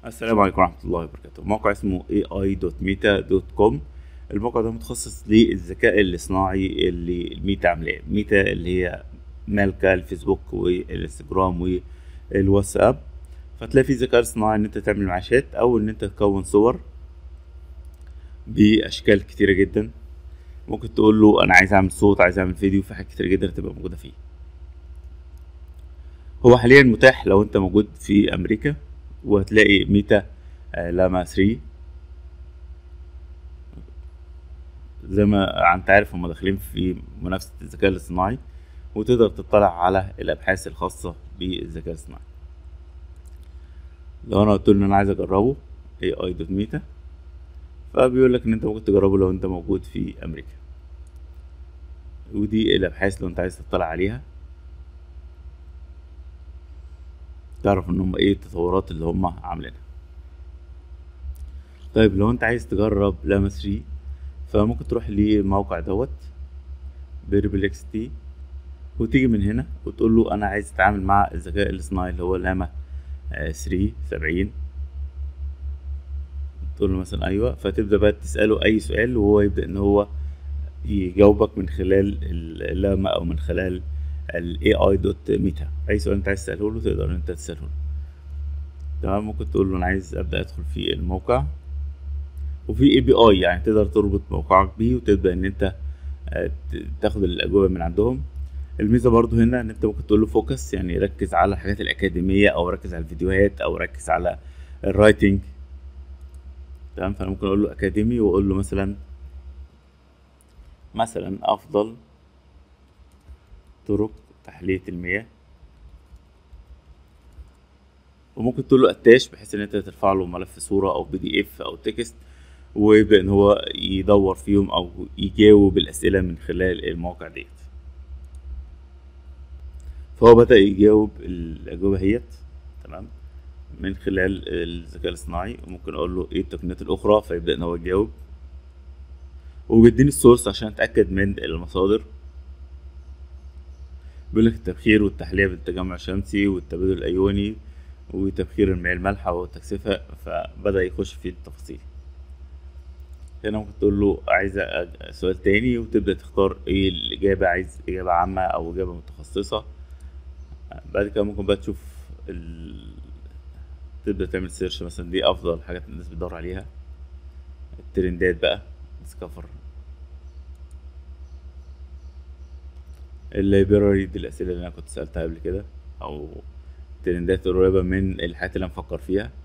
السلام عليكم ورحمة الله وبركاته موقع اسمه ai.meta.com الموقع ده متخصص للذكاء الاصطناعي اللي الميتا عاملاه ميتا اللي هي مالكة الفيسبوك والانستجرام والواتساب فتلاقي فيه ذكاء اصطناعي ان انت تعمل معاه شات او ان انت تكون صور باشكال كتيرة جدا ممكن تقول له انا عايز اعمل صوت عايز اعمل فيديو في حاجات كتيرة جدا تبقى موجودة فيه هو حاليا متاح لو انت موجود في امريكا وهتلاقي ميتا آه، لاما 3 زي ما انت عارف هم داخلين في منافسة الذكاء الاصطناعي وتقدر تطلع على الابحاث الخاصة بالذكاء الاصطناعي لو انا قلت له ان انا عايز اجربه ai.meta فبيقول لك ان انت ممكن تجربه لو انت موجود في امريكا ودي الابحاث لو انت عايز تطلع عليها تعرف ان هم ايه التطورات اللي هم عاملينها طيب لو انت عايز تجرب لاما 3 فممكن تروح للموقع دوت بيربلكس تي وتيجي من هنا وتقول له انا عايز اتعامل مع الذكاء الاصطناعي اللي هو لاما 3 70 تقول له مثلا ايوه فتبدا بقى تساله اي سؤال وهو يبدا ان هو يجاوبك من خلال اللاما او من خلال الاي اي دوت ميتا اي سؤال انت عايز تساله له تقدر ان انت تساله له تمام ممكن تقول له انا عايز ابدا ادخل في الموقع وفي اي بي اي يعني تقدر تربط موقعك بيه وتبدا ان انت آه، ت- تاخد الاجوبه من عندهم الميزه برضو هنا ان انت ممكن تقول له فوكس يعني ركز على الحاجات الاكاديميه او ركز على الفيديوهات او ركز على الرايتنج تمام فانا ممكن اقول له اكاديمي واقول له مثلا مثلا افضل طرق تحلية المياه وممكن تقول له اتاش بحيث ان انت ترفع له ملف صورة او بي دي اف او تكست ويبدأ ان هو يدور فيهم او يجاوب الاسئلة من خلال المواقع ديت فهو بدأ يجاوب الاجوبة هيت تمام من خلال الذكاء الاصطناعي وممكن اقول له ايه التقنيات الاخرى فيبدأ ان هو يجاوب وبيديني السورس عشان اتاكد من المصادر بيقول لك التبخير والتحلية بالتجمع الشمسي والتبادل الأيوني وتبخير المياه المالحة والتكثيفها فبدأ يخش في التفاصيل هنا ممكن تقول له عايز أ- سؤال تاني وتبدأ تختار ايه الإجابة عايز إجابة عامة أو إجابة متخصصة بعد كده ممكن بقى تشوف ال... تبدأ تعمل سيرش مثلا دي أفضل حاجات الناس بتدور عليها الترندات بقى ديسكفر اللايبراري دي الأسئلة اللي أنا كنت سألتها قبل كده أو ترندات قريبة من الحاجات اللي أنا مفكر فيها